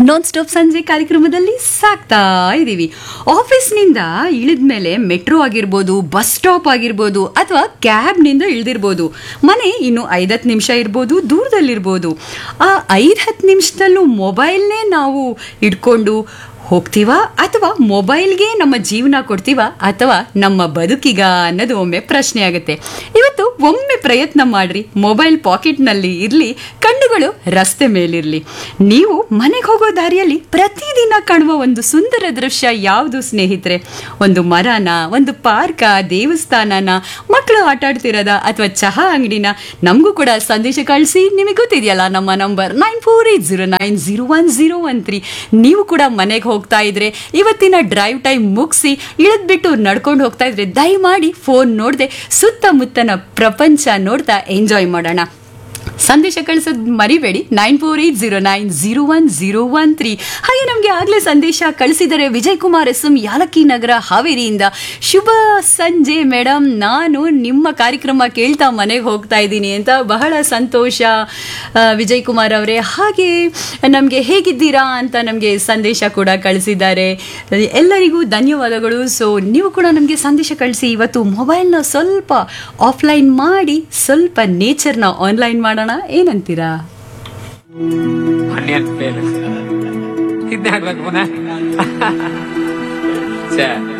non stop ಸಂಜೆ ಕಾರ್ಯಕ್ರಮದಲ್ಲಿ ಸಾಕ್ತಾ ಇದ್ದೀವಿ ಆಫೀಸ್ನಿಂದ ಇಳಿದ ಮೇಲೆ ಮೆಟ್ರೋ ಆಗಿರ್ಬೋದು ಬಸ್ ಸ್ಟಾಪ್ ಆಗಿರ್ಬೋದು ಅಥವಾ ಕ್ಯಾಬ್ನಿಂದ ಇಳ್ದಿರ್ಬೋದು ಮನೆ ಇನ್ನು ಐದತ್ತು ನಿಮಿಷ ಇರ್ಬೋದು ದೂರದಲ್ಲಿರ್ಬೋದು ಆ ಐದು ಹತ್ತು ನಿಮಿಷದಲ್ಲೂ ಮೊಬೈಲ್ನೇ ನಾವು ಇಟ್ಕೊಂಡು ಹೋಗ್ತೀವಾ ಅಥವಾ ಮೊಬೈಲ್ಗೆ ನಮ್ಮ ಜೀವನ ಕೊಡ್ತೀವಾ ಅಥವಾ ನಮ್ಮ ಬದುಕಿಗ ಅನ್ನೋದು ಒಮ್ಮೆ ಪ್ರಶ್ನೆ ಆಗುತ್ತೆ ಇವತ್ತು ಒಮ್ಮೆ ಪ್ರಯತ್ನ ಮಾಡ್ರಿ ಮೊಬೈಲ್ ಪಾಕೆಟ್ನಲ್ಲಿ ಇರಲಿ ಕಣ್ಣುಗಳು ರಸ್ತೆ ಮೇಲಿರಲಿ ನೀವು ಮನೆಗೆ ಹೋಗೋ ದಾರಿಯಲ್ಲಿ ಪ್ರತಿದಿನ ಕಾಣುವ ಒಂದು ಸುಂದರ ದೃಶ್ಯ ಯಾವುದು ಸ್ನೇಹಿತರೆ ಒಂದು ಮರನ ಒಂದು ಪಾರ್ಕ ದೇವಸ್ಥಾನನ ಮಕ್ಕಳು ಆಟ ಆಡ್ತಿರೋದ ಅಥವಾ ಚಹಾ ಅಂಗಡಿನ ನಮಗೂ ಕೂಡ ಸಂದೇಶ ಕಳಿಸಿ ನಿಮಗೆ ಗೊತ್ತಿದೆಯಲ್ಲ ನಮ್ಮ number nine four eight zero nine zero one zero one three ನೀವು ಕೂಡ ಮನೆಗೆ ಹೋಗ್ತಾ ಇದ್ರೆ ಇವತ್ತಿನ ಡ್ರೈವ್ ಟೈಮ್ ಮುಗಿಸಿ ಇಳಿದ್ಬಿಟ್ಟು ನಡ್ಕೊಂಡು ಹೋಗ್ತಾ ಇದ್ರೆ ದಯಮಾಡಿ ಫೋನ್ ನೋಡದೆ ಸುತ್ತಮುತ್ತನ ಪ್ರಪಂಚ ನೋಡ್ತಾ ಎಂಜಾಯ್ ಮಾಡೋಣ ಸಂದೇಶ ಕಳಿಸೋದು ಮರಿಬೇಡಿ nine four eight zero nine zero one zero one three ಹಾಗೆ ನಮಗೆ ಆಗಲೇ ಸಂದೇಶ ಕಳಿಸಿದರೆ ವಿಜಯ್ ಕುಮಾರ್ ಎಸ್ ಎಂ ಯಾಲಕ್ಕಿ ನಗರ ಹಾವೇರಿಯಿಂದ ಶುಭ ಸಂಜೆ ಮೇಡಮ್ ನಾನು ನಿಮ್ಮ ಕಾರ್ಯಕ್ರಮ ಕೇಳ್ತಾ ಮನೆಗೆ ಹೋಗ್ತಾ ಇದ್ದೀನಿ ಅಂತ ಬಹಳ ಸಂತೋಷ ಆ, ವಿಜಯ್ ಕುಮಾರ್ ಅವರೇ ಹಾಗೆ ನಮಗೆ ಹೇಗಿದ್ದೀರಾ ಅಂತ ನಮಗೆ ಸಂದೇಶ ಕೂಡ ಕಳಿಸಿದ್ದಾರೆ ಎಲ್ಲರಿಗೂ ಧನ್ಯವಾದಗಳು ಸೊ ನೀವು ಕೂಡ ನಮಗೆ ಸಂದೇಶ ಕಳಿಸಿ ಇವತ್ತು ಮೊಬೈಲ್ನ ಸ್ವಲ್ಪ ಆಫ್ಲೈನ್ ಮಾಡಿ ಸ್ವಲ್ಪ ನೇಚರ್ನ ಆನ್ಲೈನ್ ಮಾಡೋಣ ಏನಂತೀರಾ ಆನಿಯನ್ ಫೇಲ್ ಇದನ್ನೇ ಹಾಕ್ಬೇಕು ಪುನಃ ಛೇ